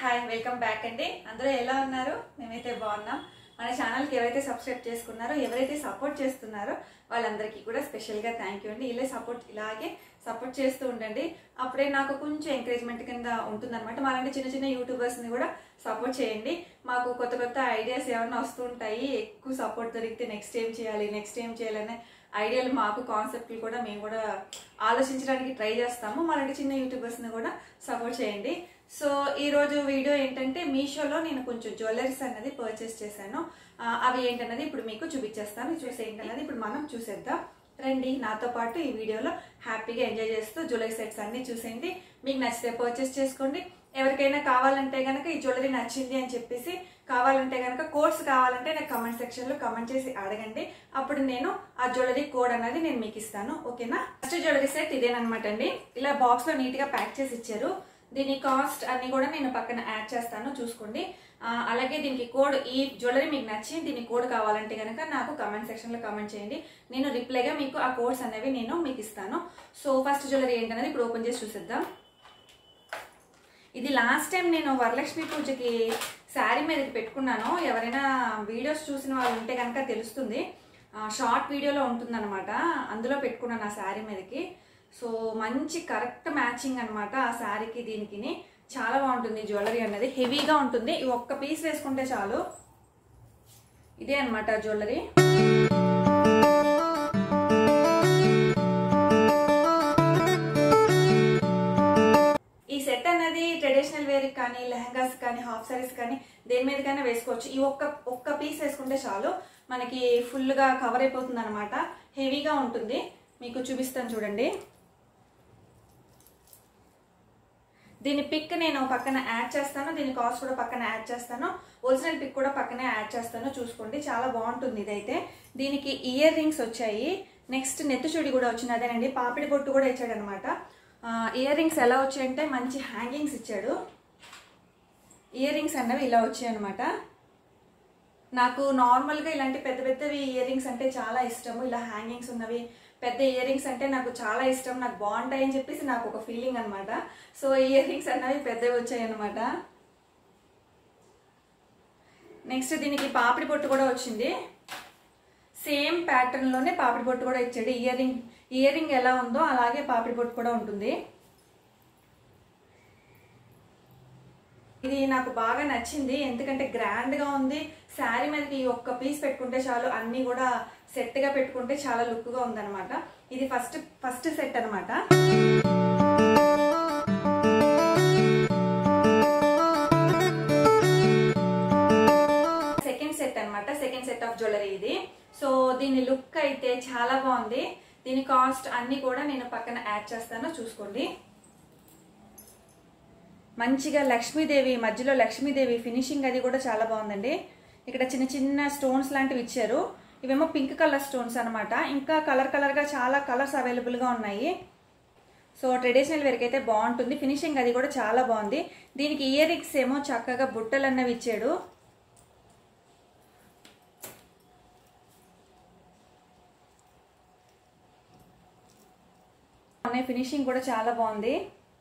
hi welcome back అండి అందరూ ఎలా ఉన్నారు మేమైతే బాగున్నాం మన ఛానల్కి ఎవరైతే సబ్స్క్రైబ్ చేసుకున్నారో ఎవరైతే సపోర్ట్ చేస్తున్నారో వాళ్ళందరికీ కూడా స్పెషల్గా థ్యాంక్ యూ అండి ఇలా సపోర్ట్ ఇలాగే సపోర్ట్ చేస్తూ ఉండండి అప్పుడే నాకు కొంచెం ఎంకరేజ్మెంట్ కింద ఉంటుందన్నమాట మాలాంటి చిన్న చిన్న యూట్యూబర్స్ని కూడా సపోర్ట్ చేయండి మాకు కొత్త కొత్త ఐడియాస్ ఏమైనా వస్తూ ఉంటాయి ఎక్కువ సపోర్ట్ దొరికితే నెక్స్ట్ ఏం చేయాలి నెక్స్ట్ ఏం చేయాలనే ఐడియాలు మాకు కాన్సెప్ట్లు కూడా మేము కూడా ఆలోచించడానికి ట్రై చేస్తాము మాలాంటి చిన్న యూట్యూబర్స్ని కూడా సపోర్ట్ చేయండి సో ఈ రోజు వీడియో ఏంటంటే మీషోలో నేను కొంచెం జ్యువెలరీస్ అన్నది పర్చేస్ చేశాను ఆ, అవి ఏంటన్నది ఇప్పుడు మీకు చూపించేస్తాను చూసి ఏంటన్నది ఇప్పుడు మనం చూసేద్దాం రండి నాతో పాటు ఈ వీడియోలో హ్యాపీగా ఎంజాయ్ చేస్తూ జ్యువెలరీ సెట్స్ అన్ని చూసేయండి మీకు నచ్చితే పర్చేస్ చేసుకోండి ఎవరికైనా కావాలంటే కనుక ఈ జ్యువెలరీ నచ్చింది అని చెప్పేసి కావాలంటే కనుక కోడ్స్ కావాలంటే నాకు కమెంట్ సెక్షన్ లో కమెంట్ చేసి అడగండి అప్పుడు నేను ఆ జ్యువెలరీ కోడ్ అనేది నేను మీకు ఇస్తాను ఓకేనా ఫస్ట్ జ్యువెలరీ సెట్ ఇదేనమాట అండి ఇలా బాక్స్ లో నీట్ గా ప్యాక్ చేసి ఇచ్చారు దీని కాస్ట్ అన్ని కూడా నేను పక్కన యాడ్ చేస్తాను చూసుకోండి ఆ, అలాగే దీనికి కోడ్ ఈ జ్యువెలరీ మీకు నచ్చి దీని కోడ్ కావాలంటే కనుక నాకు కమెంట్ సెక్షన్ లో కమెంట్ చేయండి నేను రిప్లైగా మీకు ఆ కోడ్స్ అనేవి నేను మీకు ఇస్తాను సో ఫస్ట్ జ్యువెలరీ ఏంటనేది ఇప్పుడు ఓపెన్ చేసి చూసేద్దాం ఇది లాస్ట్ టైం నేను వరలక్ష్మి పూజకి శారీ మీదకి పెట్టుకున్నాను ఎవరైనా వీడియోస్ చూసిన వాళ్ళు ఉంటే కనుక తెలుస్తుంది షార్ట్ వీడియోలో ఉంటుందన్నమాట అందులో పెట్టుకున్నాను ఆ శారీ మీదకి సో మంచి కరెక్ట్ మ్యాచింగ్ అనమాట ఆ శారీకి దీనికి చాలా బాగుంటుంది జ్యువెలరీ అన్నది హెవీగా ఉంటుంది ఈ ఒక్క పీస్ వేసుకుంటే చాలు ఇదే అనమాట జ్యువెలరీ ఈ సెట్ అన్నది ట్రెడిషనల్ వేర్ కానీ లెహంగాస్ కానీ హాఫ్ సారీస్ కానీ దేని మీదకైనా వేసుకోవచ్చు ఈ ఒక్క ఒక్క పీస్ వేసుకుంటే చాలు మనకి ఫుల్గా కవర్ అయిపోతుంది అనమాట హెవీగా ఉంటుంది మీకు చూపిస్తాను చూడండి దీని పిక్ నేను పక్కన యాడ్ చేస్తాను దీని కాస్ట్ కూడా పక్కన యాడ్ చేస్తాను ఒరిజినల్ పిక్ కూడా పక్కనే యాడ్ చేస్తాను చూసుకోండి చాలా బాగుంటుంది ఇదైతే దీనికి ఇయర్ రింగ్స్ వచ్చాయి నెక్స్ట్ నెత్తి చుడి కూడా వచ్చింది అదేనండి పాపిడి బొట్టు కూడా ఇచ్చాడు అనమాట ఇయర్ రింగ్స్ ఎలా వచ్చాయంటే మంచి హ్యాంగింగ్స్ ఇచ్చాడు ఇయర్ రింగ్స్ అన్నవి ఇలా వచ్చాయి అనమాట నాకు నార్మల్గా ఇలాంటి పెద్ద పెద్దవి ఇయర్ రింగ్స్ అంటే చాలా ఇష్టము ఇలా హ్యాంగింగ్స్ ఉన్నవి పెద్ద ఇయర్ రింగ్స్ అంటే నాకు చాలా ఇష్టం నాకు బాగుంటాయి అని చెప్పేసి నాకు ఒక ఫీలింగ్ అనమాట సో ఇయర్ రింగ్స్ అన్నవి పెద్దవి వచ్చాయి అనమాట నెక్స్ట్ దీనికి పాపిడి బొట్టు కూడా వచ్చింది సేమ్ ప్యాటర్న్ లోనే పాపిడి బొట్టు కూడా ఇచ్చాడు ఇయర్ రింగ్ ఇయర్ రింగ్ ఎలా ఉందో అలాగే పాపిడి బొట్టు కూడా ఉంటుంది ఇది నాకు బాగా నచ్చింది ఎందుకంటే గ్రాండ్ గా ఉంది శారీ మీదకి ఈ ఒక్క పీస్ పెట్టుకుంటే చాలు అన్ని కూడా సెట్ గా పెట్టుకుంటే చాలా లుక్ గా ఉందన్నమాట ఇది ఫస్ట్ ఫస్ట్ సెట్ అనమాట సెకండ్ సెట్ అన్నమాట సెకండ్ సెట్ ఆఫ్ జ్యువెలరీ ఇది సో దీని లుక్ అయితే చాలా బాగుంది దీని కాస్ట్ అన్ని కూడా నేను పక్కన యాడ్ చేస్తాను చూసుకోండి మంచిగా లక్ష్మీదేవి మధ్యలో లక్ష్మీదేవి ఫినిషింగ్ అది కూడా చాలా బాగుందండి ఇక్కడ చిన్న చిన్న స్టోన్స్ లాంటివి ఇచ్చారు ఇవేమో పింక్ కలర్ స్టోన్స్ అనమాట ఇంకా కలర్ కలర్గా చాలా కలర్స్ అవైలబుల్గా ఉన్నాయి సో ట్రెడిషనల్ వేర్కి అయితే బాగుంటుంది ఫినిషింగ్ అది కూడా చాలా బాగుంది దీనికి ఇయర్ రింగ్స్ ఏమో చక్కగా బుట్టలు అన్నవి ఇచ్చాడు ఫినిషింగ్ కూడా చాలా బాగుంది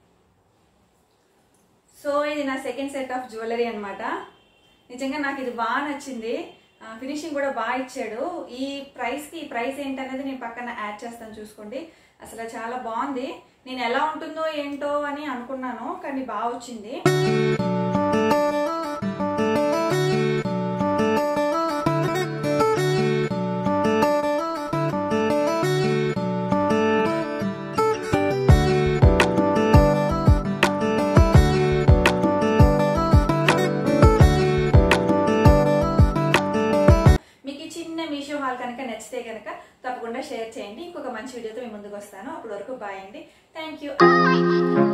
సో ఇది నా సెకండ్ సెట్ ఆఫ్ జ్యువెలరీ అనమాట నిజంగా నాకు ఇది బాగా నచ్చింది ఫినిషింగ్ కూడా బాగా ఇచ్చాడు ఈ ప్రైస్కి ఈ ప్రైస్ ఏంటనేది నేను పక్కన యాడ్ చేస్తాను చూసుకోండి అసలు చాలా బాగుంది నేను ఎలా ఉంటుందో ఏంటో అని అనుకున్నాను కానీ బాగా వచ్చింది మీకు ఈ చిన్న మీషో హాల్ కనుక నచ్చితే కనుక తప్పకుండా షేర్ చేయండి ఇంకొక మంచి వీడియోతో మీ ముందుకు వస్తాను అప్పటి వరకు బాయ్ అండి థ్యాంక్ యూ